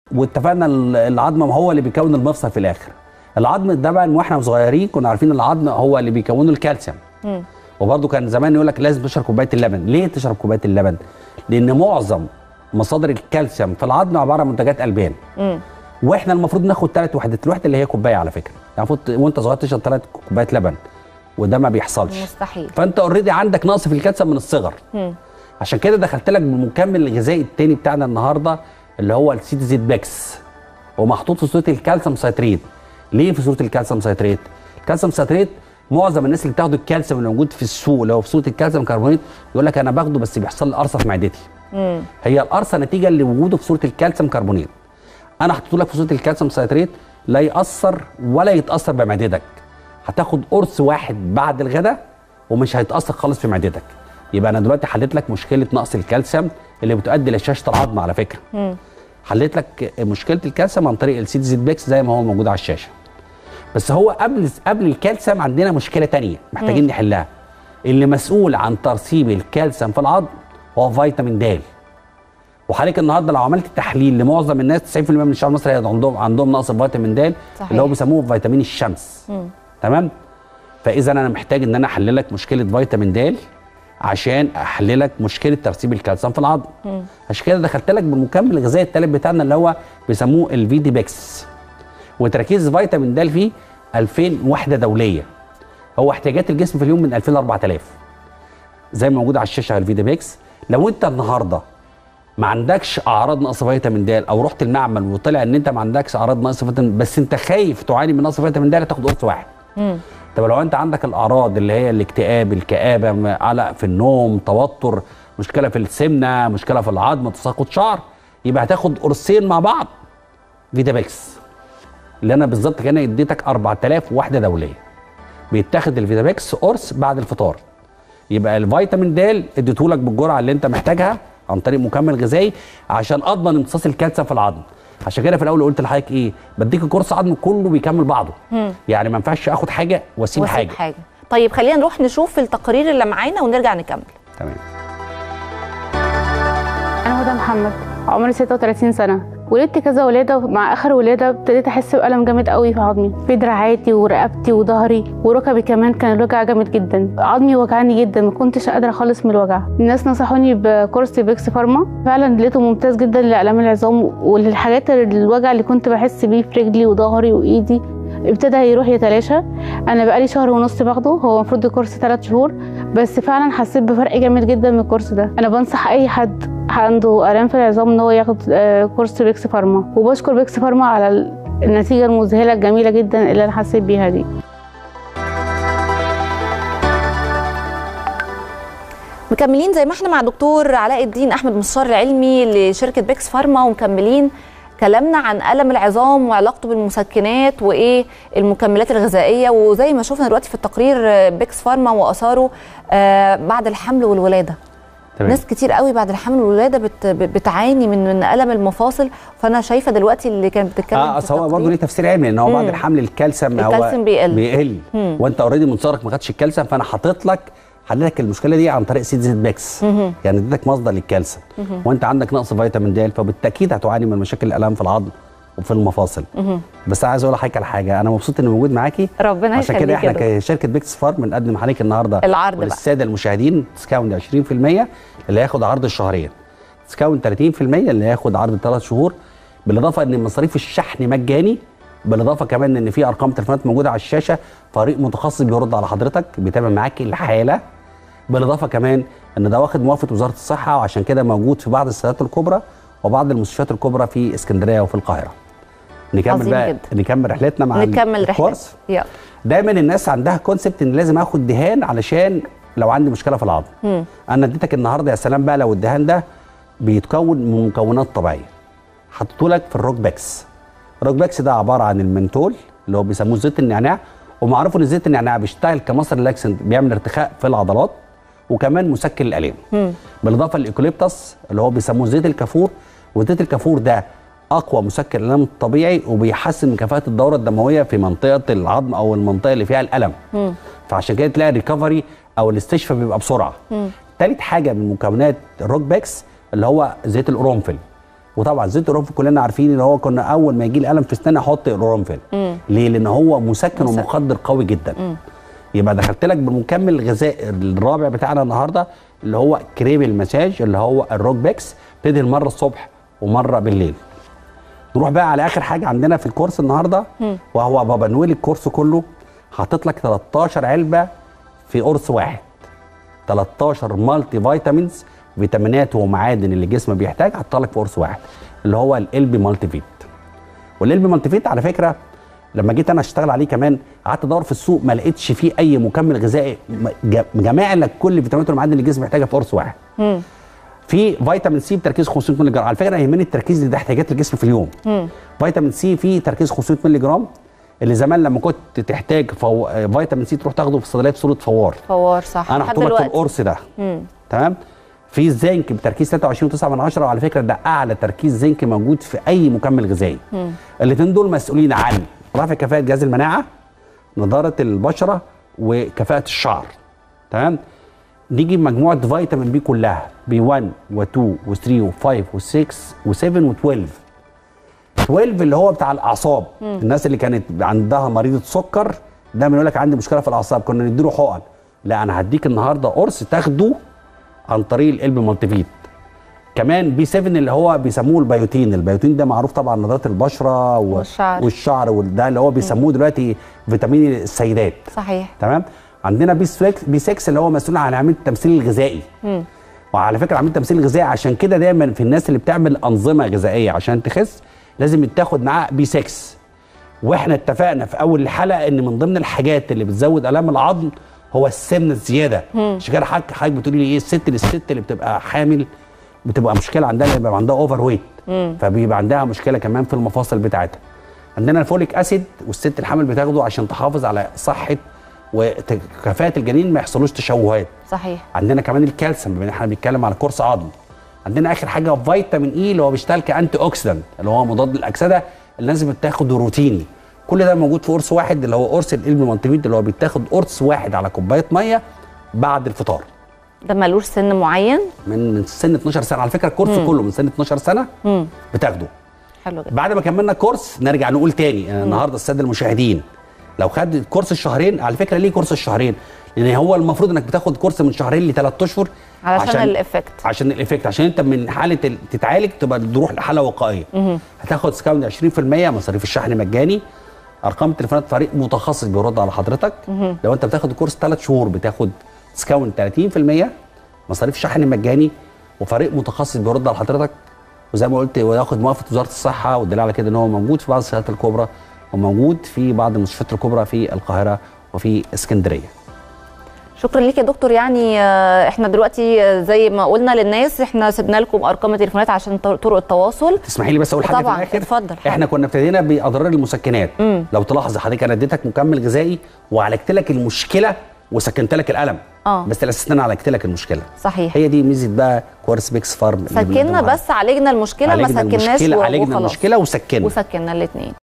واتفقنا ال- العظم هو اللي بيكون المفصل في الاخر العظم ده بقى واحنا صغيرين كنا عارفين العظم هو اللي بيكونه الكالسيوم مم. وبرده كان زمان يقول لك لازم تشرب كوبايه اللبن ليه تشرب كوبايه اللبن لان معظم مصادر الكالسيوم في العظم عباره عن منتجات البان مم. واحنا المفروض ناخد ثلاث وحدات الوحده اللي هي كوبايه على فكره يعني المفروض وانت صغير تشرب ثلاث كوبايات لبن وده ما بيحصلش مستحيل فانت اوريدي عندك نقص في الكالسيوم من الصغر مم. عشان كده دخلت لك بالمكمل الغذائي التاني بتاعنا النهارده اللي هو السيتي زيت بيكس ومحطوط في صوره الكالسيوم سيتريت ليه في صوره الكالسيوم سيتريت الكالسيوم سيتريت معظم الناس اللي بتاخد الكالسيوم اللي موجود في السوق اللي هو في صوره الكالسيوم كربونات يقول لك انا باخده بس بيحصل لي قرصه في معدتي مم. هي القرصه نتيجه لوجوده في صوره الكالسيوم كربونات انا حطيته لك في صوره الكالسيوم سيتريت لا ياثر ولا يتاثر بمعدتك هتاخد قرص واحد بعد الغداء ومش هيتاثر خالص في معدتك يبقى انا دلوقتي حليت لك مشكله نقص الكالسيوم اللي بتؤدي لشاشه العظم على فكره مم. حليت لك مشكله الكالسيوم عن طريق السيدي زيت بيكس زي ما هو موجود على الشاشه بس هو قبل قبل الكالسيوم عندنا مشكله تانية محتاجين نحلها اللي مسؤول عن ترسيب الكالسيوم في العظم هو فيتامين د وحضرتك النهارده لو عملت تحليل لمعظم الناس 90% من الشعب المصري عندهم عندهم نقص في فيتامين د صحيح. اللي هو بيسموه فيتامين الشمس مم. تمام فاذا انا محتاج ان انا احلل لك مشكله فيتامين د عشان احلل لك مشكله ترسيب الكالسيوم في العظم مم. عشان كده دخلت لك بالمكمل الغذائي الثالث بتاعنا اللي هو بيسموه الفي دي بيكس وتركيز فيتامين د فيه 2000 وحده دوليه هو احتياجات الجسم في اليوم من 2000 ل 4000 زي ما موجود على الشاشه الفي دي بيكس لو انت النهارده ما عندكش اعراض نقص فيتامين د او رحت المعمل وطلع ان انت ما عندكش اعراض نقص فيتامين بس انت خايف تعاني من نقص فيتامين د هتاخد قرص واحد مم. طب لو انت عندك الاعراض اللي هي الاكتئاب الكآبه م- قلق في النوم توتر مشكله في السمنه مشكله في العظم تساقط شعر يبقى هتاخد قرصين مع بعض فيتابيكس اللي انا بالظبط كان اديتك 4000 وحده دوليه بيتاخد الفيتابيكس قرص بعد الفطار يبقى الفيتامين د اديته لك بالجرعه اللي انت محتاجها عن طريق مكمل غذائي عشان اضمن امتصاص الكالسيوم في العظم عشان كده في الاول قلت لحضرتك ايه بديك الكورس عظم كله بيكمل بعضه مم. يعني ما ينفعش اخد حاجه واسيب واسيب حاجه حاجه طيب خلينا نروح نشوف التقارير اللي معانا ونرجع نكمل تمام أنا هدى محمد عمري 36 سنة ولدت كذا ولادة مع آخر ولادة ابتديت أحس بألم جامد قوي في عظمي في دراعاتي ورقبتي وظهري وركبي كمان كان الوجع جامد جدا عظمي وجعني جدا ما كنتش قادرة خالص من الوجع الناس نصحوني بكورس بيكس فارما فعلا لقيته ممتاز جدا لآلام العظام وللحاجات الوجع اللي كنت بحس بيه في رجلي وظهري وإيدي ابتدى يروح يتلاشى انا بقالي شهر ونص باخده هو المفروض الكورس 3 شهور بس فعلا حسيت بفرق جامد جدا من الكورس ده انا بنصح اي حد عنده الام في العظام ان هو ياخد آه، كورس بيكس فارما وبشكر بيكس فارما على ال- النتيجه المذهله الجميله جدا اللي انا حسيت بيها دي مكملين زي ما احنا مع دكتور علاء الدين احمد مستشار العلمي لشركه بيكس فارما ومكملين كلامنا عن الم العظام وعلاقته بالمسكنات وايه المكملات الغذائيه وزي ما شفنا دلوقتي في التقرير آه، بيكس فارما واثاره آه، بعد الحمل والولاده تمام ناس كتير قوي بعد الحمل والولاده بت بتعاني من من الم المفاصل فانا شايفه دلوقتي اللي كانت بتتكلم اه في اصل هو برضه التقرير. ليه تفسير علمي ان هو بعد مم. الحمل الكالسيوم هو الكالسيوم بيقل. بيقل مم. وانت اوريدي من صغرك ما خدتش الكالسيوم فانا حاطط لك حللك المشكله دي عن طريق سيد زيت بيكس مهم. يعني اديتك مصدر للكالسيوم مهم. وانت عندك نقص فيتامين د فبالتاكيد هتعاني من مشاكل الالام في العظم وفي المفاصل مهم. بس عايز اقول لحضرتك على حاجه انا مبسوط اني موجود معاكي ربنا عشان كده يخليك يا احنا دكتور. كشركه بيكس فارم بنقدم عليك النهارده العرض بقى. وللساده المشاهدين ديسكاونت 20% اللي هياخد عرض الشهرين ديسكاونت 30% اللي هياخد عرض ثلاث شهور بالاضافه ان مصاريف الشحن مجاني بالاضافه كمان ان في ارقام تليفونات موجوده على الشاشه فريق متخصص بيرد على حضرتك بيتابع معاك الحاله بالاضافه كمان ان ده واخد موافقه وزاره الصحه وعشان كده موجود في بعض السيارات الكبرى وبعض المستشفيات الكبرى في اسكندريه وفي القاهره نكمل عظيم بقى جدا. نكمل رحلتنا مع نكمل رحلة الكورس يلا دايما الناس عندها كونسبت ان لازم اخد دهان علشان لو عندي مشكله في العظم مم. انا اديتك النهارده يا سلام بقى لو الدهان ده بيتكون من مكونات طبيعيه حطيته لك في الروك باكس الروك باكس ده عباره عن المنتول اللي هو بيسموه زيت النعناع ومعروف ان زيت النعناع بيشتغل كمصدر لاكسنت بيعمل ارتخاء في العضلات وكمان مسكن الالام مم. بالاضافه للايكوليبتس اللي هو بيسموه زيت الكافور وزيت الكافور ده اقوى مسكن الالم الطبيعي وبيحسن من كفاءه الدوره الدمويه في منطقه العظم او المنطقه اللي فيها الالم مم. فعشان كده تلاقي الريكفري او الاستشفاء بيبقى بسرعه مم. تالت حاجه من مكونات الروك باكس اللي هو زيت القرنفل وطبعا زيت القرنفل كلنا عارفين ان هو كنا اول ما يجي لي الم في اسناني احط قرنفل ليه لان هو مسكن مسكن. ومخدر قوي جدا يبقى دخلت لك بالمكمل الغذائي الرابع بتاعنا النهارده اللي هو كريم المساج اللي هو الروك بيكس بتدهن مره الصبح ومره بالليل نروح بقى على اخر حاجه عندنا في الكورس النهارده وهو بابا نويل الكورس كله حاطط لك 13 علبه في قرص واحد 13 مالتي فيتامينز فيتامينات ومعادن اللي الجسم بيحتاج حاطها لك في قرص واحد اللي هو الالبي مالتي فيت والالبي مالتي فيت على فكره لما جيت انا اشتغل عليه كمان قعدت ادور في السوق ما لقيتش فيه اي مكمل غذائي م- جا- جامع لك كل الفيتامينات والمعادن اللي الجسم محتاجها في قرص واحد في فيتامين سي بتركيز 500 مللي جرام على فكره أنا يهمني التركيز اللي ده احتياجات الجسم في اليوم فيتامين سي فيه تركيز 500 مللي جرام اللي زمان لما كنت تحتاج فو... آه، فيتامين سي تروح تاخده في الصيدليه في صوره فوار فوار صح انا لحد هحط لك في دلوقتي. القرص ده تمام في زنك بتركيز 23.9 من عشرة وعلى فكره ده اعلى تركيز زنك موجود في اي مكمل غذائي الاثنين دول مسؤولين عن رفع كفاءه جهاز المناعه نضاره البشره وكفاءه الشعر تمام نيجي بمجموعه فيتامين بي كلها بي 1 و2 و3 و5 و6 و7 و12 12 اللي هو بتاع الاعصاب الناس اللي كانت عندها مريضه سكر دايما يقول لك عندي مشكله في الاعصاب كنا نديله حقن لا انا هديك النهارده قرص تاخده عن طريق القلب مالتيفيت كمان بي 7 اللي هو بيسموه البيوتين البيوتين ده معروف طبعا نضاره البشره و... والشعر. والشعر وده اللي هو بيسموه دلوقتي فيتامين السيدات صحيح تمام عندنا بي 6 بي 6 اللي هو مسؤول عن عمليه التمثيل الغذائي وعلى فكره عمليه التمثيل الغذائي عشان كده دايما في الناس اللي بتعمل انظمه غذائيه عشان تخس لازم تاخد معاه بي 6 واحنا اتفقنا في اول الحلقه ان من ضمن الحاجات اللي بتزود الام العظم هو السمنه الزياده عشان كده حضرتك حضرتك بتقولي لي ايه الست للست اللي بتبقى حامل بتبقى مشكله عندها اللي بيبقى عندها اوفر ويت فبيبقى عندها مشكله كمان في المفاصل بتاعتها عندنا الفوليك اسيد والست الحامل بتاخده عشان تحافظ على صحه وكفاءه الجنين ما يحصلوش تشوهات صحيح عندنا كمان الكالسيوم بما ان احنا بنتكلم على كورس عظم عندنا اخر حاجه فيتامين اي اللي هو بيشتغل كانتي اوكسيدنت اللي هو مضاد للاكسده اللي لازم تاخده روتيني كل ده موجود في قرص واحد اللي هو قرص القلب مالتيفيت اللي هو بيتاخد قرص واحد على كوبايه ميه بعد الفطار ده ملوش سن معين من من سن 12 سنه على فكره الكورس كله من سن 12 سنه بتاخده حلو جدا بعد ما كملنا الكورس نرجع نقول تاني آه، النهارده الساده المشاهدين لو خد كورس الشهرين على فكره ليه كورس الشهرين؟ لان هو المفروض انك بتاخد كورس من شهرين لثلاث اشهر علشان الإفكت. عشان الافكت عشان انت من حاله ال- تتعالج تبقى تروح لحاله وقائيه هتاخد سكاون 20% مصاريف الشحن مجاني ارقام تليفونات فريق متخصص بيرد على حضرتك لو انت بتاخد الكورس ثلاث شهور بتاخد سكاون 30% مصاريف شحن مجاني وفريق متخصص بيرد على حضرتك وزي ما قلت وياخد موافقه وزاره الصحه والدليل على كده ان هو موجود في بعض الصيدليات الكبرى وموجود في بعض المستشفيات الكبرى في القاهره وفي اسكندريه شكرا ليك يا دكتور يعني آه، احنا دلوقتي آه، زي ما قلنا للناس احنا سيبنا لكم ارقام التليفونات عشان طر- طرق التواصل تسمحي لي بس اقول حاجه طبعاً، في الاخر اتفضل، احنا كنا ابتدينا باضرار المسكنات لو تلاحظي حضرتك انا اديتك مكمل غذائي وعالجت لك المشكله وسكنت لك الالم آه. بس الاساس ان انا عالجت لك المشكله صحيح هي دي ميزه بقى كورس بيكس فارم اللي سكننا بنقدمه بس عالجنا المشكله ما عالجنا سكناش المشكله و- عالجنا وخلاص. المشكله وسكننا وسكننا الاثنين